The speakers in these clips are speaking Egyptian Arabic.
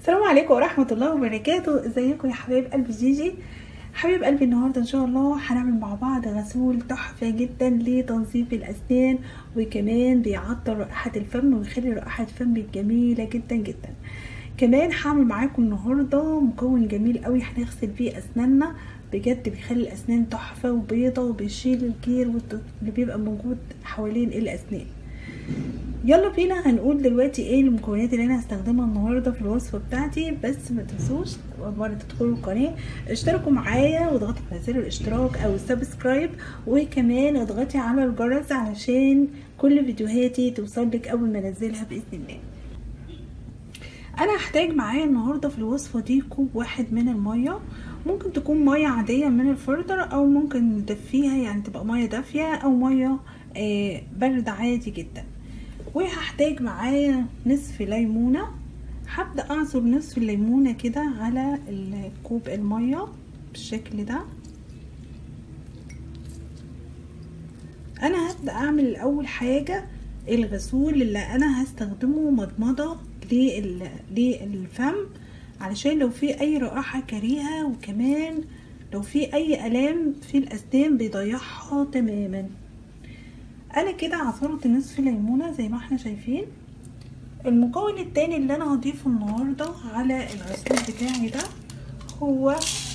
السلام عليكم ورحمة الله وبركاته ازيكم يا حبايب قلب جيجي حبيب قلبي النهاردة ان شاء الله هنعمل مع بعض غسول تحفة جدا لتنظيف الاسنان وكمان بيعطر رائحة الفم ويخلي رائحة فمك جميلة جدا جدا كمان هعمل معاكم النهاردة مكون جميل قوي هنغسل بيه اسناننا بجد بيخلي الاسنان تحفة وبيضة وبيشيل الجير اللي بيبقى موجود حوالين الاسنان يلا بينا هنقول دلوقتي ايه المكونات اللي انا هستخدمها النهارده في الوصفه بتاعتي بس ما تنسوش مره تدخلوا القناه اشتركوا معايا واضغطوا على زر الاشتراك او السبسكرايب وكمان اضغطي على الجرس علشان كل فيديوهاتي توصلك اول ما انزلها باذن الله انا هحتاج معايا النهارده في الوصفه دي كوب واحد من الميه ممكن تكون ميه عاديه من الفلتر او ممكن ندفيها يعني تبقى ميه دافيه او ميه آه برد عادي جدا وهحتاج معايا نصف ليمونة هبدأ اعصر نصف الليمونة كده على الكوب المية بالشكل ده انا هبدأ اعمل الاول حاجة الغسول اللي انا هستخدمه مضمضة للفم علشان لو في اي رائحة كريهة وكمان لو في اي الام في الاسنان بيضيعها تماما انا كده عصرت نصف ليمونه زي ما احنا شايفين المكون التاني اللي انا هضيفه النهارده على الغسول بتاعي ده هو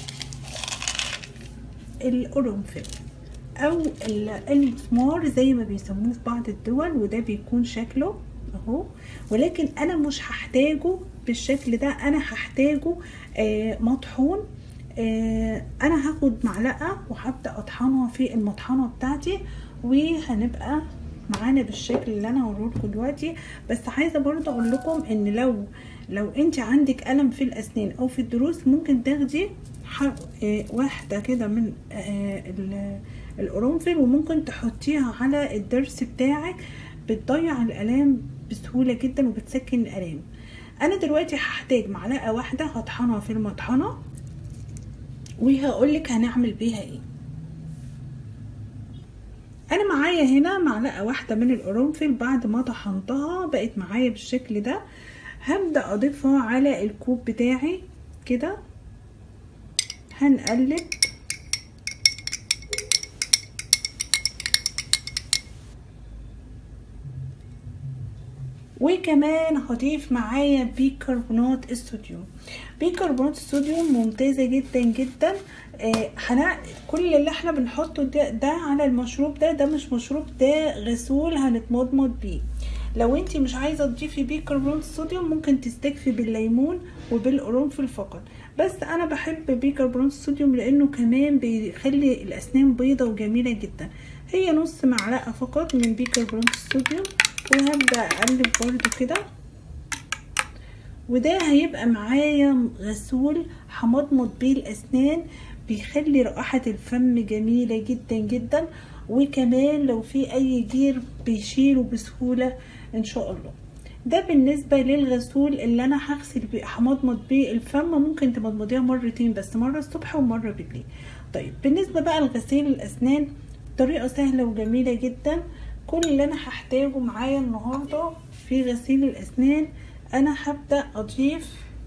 القرنفل او المسمار زي ما بيسموه في بعض الدول وده بيكون شكله اهو ولكن انا مش هحتاجه بالشكل ده انا هحتاجه آه مطحون آه انا هاخد معلقه وهبدا اطحنها في المطحنه بتاعتي وهنبقى معانا بالشكل اللي انا هوريه لكم دلوقتي بس عايزه برضه اقول لكم ان لو لو انت عندك الم في الاسنان او في الضروس ممكن تاخدي واحده كده من القرنفل وممكن تحطيها على الضرس بتاعك بتضيع الالام بسهوله جدا وبتسكن الالام انا دلوقتي هحتاج معلقه واحده هطحنها في المطحنه وهقولك هنعمل بيها ايه انا معايا هنا معلقه واحده من القرنفل بعد ما طحنتها بقت معايا بالشكل ده هبدا اضيفها على الكوب بتاعي كده هنقلب وكمان هضيف معايا بيكربونات الصوديوم بيكربونات الصوديوم ممتازة جدا جدا آه كل اللي احنا بنحطه ده, ده على المشروب ده ده مش مشروب ده غسول هنتمضمض بيه لو انت مش عايزه تضيفي بيكربونات الصوديوم ممكن تستكفي بالليمون وبالقرنفل فقط بس انا بحب بيكربونات الصوديوم لانه كمان بيخلي الاسنان بيضه وجميله جدا هي نص معلقه فقط من بيكربونات الصوديوم وهبدا اقلب برده كده وده هيبقى معايا غسول همضمض بيه الاسنان بيخلي رائحة الفم جميلة جدا جدا وكمان لو في اي جير بيشيله بسهولة ان شاء الله ده بالنسبة للغسول اللي انا هغسل بيه همضمض بيه الفم ممكن تمضمضيها مرتين بس مرة الصبح ومرة بالليل طيب بالنسبة بقى لغسيل الاسنان طريقة سهلة وجميلة جدا كل اللي انا هحتاجه معايا النهاردة في غسيل الاسنان انا هبدأ اضيف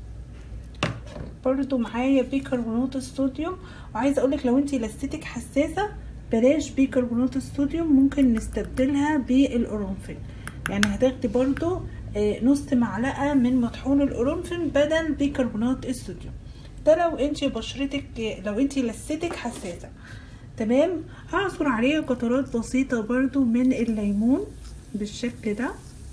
برضو معايا بيكربونات الصوديوم وعايزه اقولك لو انتي لستك حساسه بلاش بيكربونات الصوديوم ممكن نستبدلها بالقرنفل يعني هتاخدي برضو نص معلقه من مطحون القرنفل بدل بيكربونات الصوديوم ده لو انتي بشرتك لو انتي لستك حساسه تمام هعصر عليها قطرات بسيطه برضو من الليمون بالشكل ده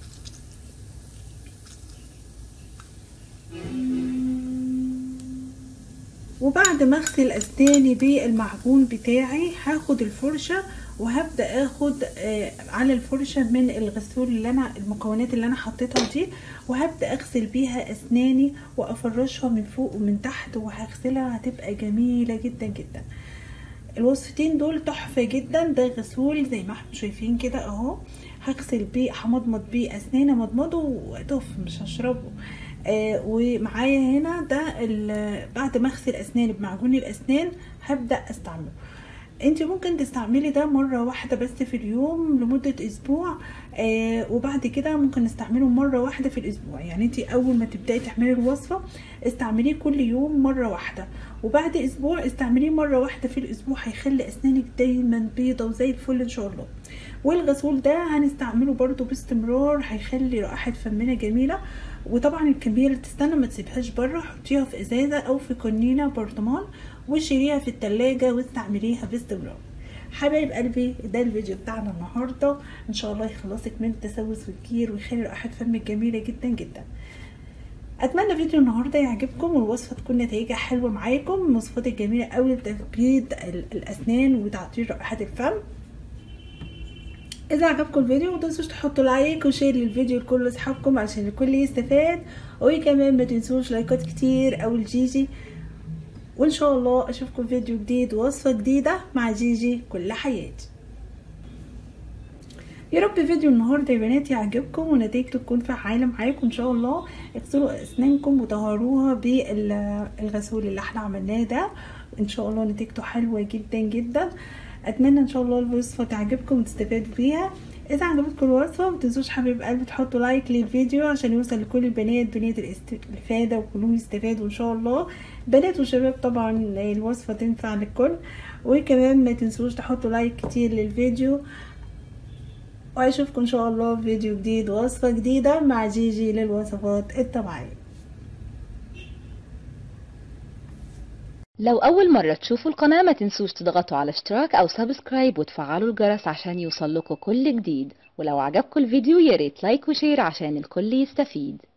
وبعد ما اغسل اسناني بالمعجون بتاعي هاخد الفرشه وهبدا اخد آه على الفرشه من الغسول اللي انا المكونات اللي انا حطيتها دي وهبدا اغسل بيها اسناني وافرشها من فوق ومن تحت وهغسلها هتبقى جميله جدا جدا الوصفتين دول تحفه جدا ده غسول زي ما احنا شايفين كده اهو هغسل بيه همضمض بيه اسناني مضمضه وطف مش هشربه آه ومعايا هنا ده بعد ما اغسل اسناني بمعجون الاسنان هبدا استعمله انت ممكن تستعملي ده مرة واحدة بس في اليوم لمدة اسبوع آه وبعد كده ممكن نستعمله مرة واحدة في الاسبوع يعني انت اول ما تبدأي تعملي الوصفة استعمليه كل يوم مرة واحدة وبعد اسبوع استعمليه مرة واحدة في الاسبوع هيخلي اسنانك دايما بيضة وزي الفل ان شاء الله والغسول ده هنستعمله برضو باستمرار هيخلي رائحة فمنا جميلة وطبعا الكمية اللي تستنى ما تسيبهاش بره حطيها في ازازة او في كونينة برطمان وشيليها في التلاجة واستعمليها باستمرار حبايب قلبي ده الفيديو بتاعنا النهارده ان شاء الله يخلصك من التسوس والكير ويخلي رائحة فمك جميلة جدا جدا اتمنى فيديو النهارده يعجبكم والوصفه تكون نتائجها حلوه معاكم الوصفات الجميله قوي لتبييض الاسنان وتعطيل رائحه الفم اذا عجبكم الفيديو متنسوش تحطوا لايك وشير للفيديو لكل اصحابكم عشان الكل يستفاد وكمان ما تنسوش لايكات كتير او الجيجي وان شاء الله اشوفكم فيديو جديد ووصفه جديده مع جيجي كل حياتي يا رب فيديو النهارده يا بنات يعجبكم ونتيجته تكون فعاله معاكم ان شاء الله اغسلوا اسنانكم وطهروها بالغسول اللي احنا عملناه ده ان شاء الله نتيجته حلوه جدا جدا اتمنى ان شاء الله الوصفه تعجبكم وتستفادوا بيها اذا عجبتكم الوصفه متنسوش حبيب قلبي تحطوا لايك للفيديو عشان يوصل لكل البنات بنات الاستفاده وكلهم يستفادوا ان شاء الله بنات وشباب طبعا الوصفه تنفع للكل وكمان ما تنسوش تحطوا لايك كتير للفيديو واشوفكم ان شاء الله في فيديو جديد ووصفه جديده مع جيجي للوصفات الطبيعيه لو أول مرة تشوفوا القناة ما تنسوش تضغطوا على اشتراك أو سبسكرايب وتفعلوا الجرس عشان يوصل لكم كل جديد ولو عجبكم الفيديو ياريت لايك وشير عشان الكل يستفيد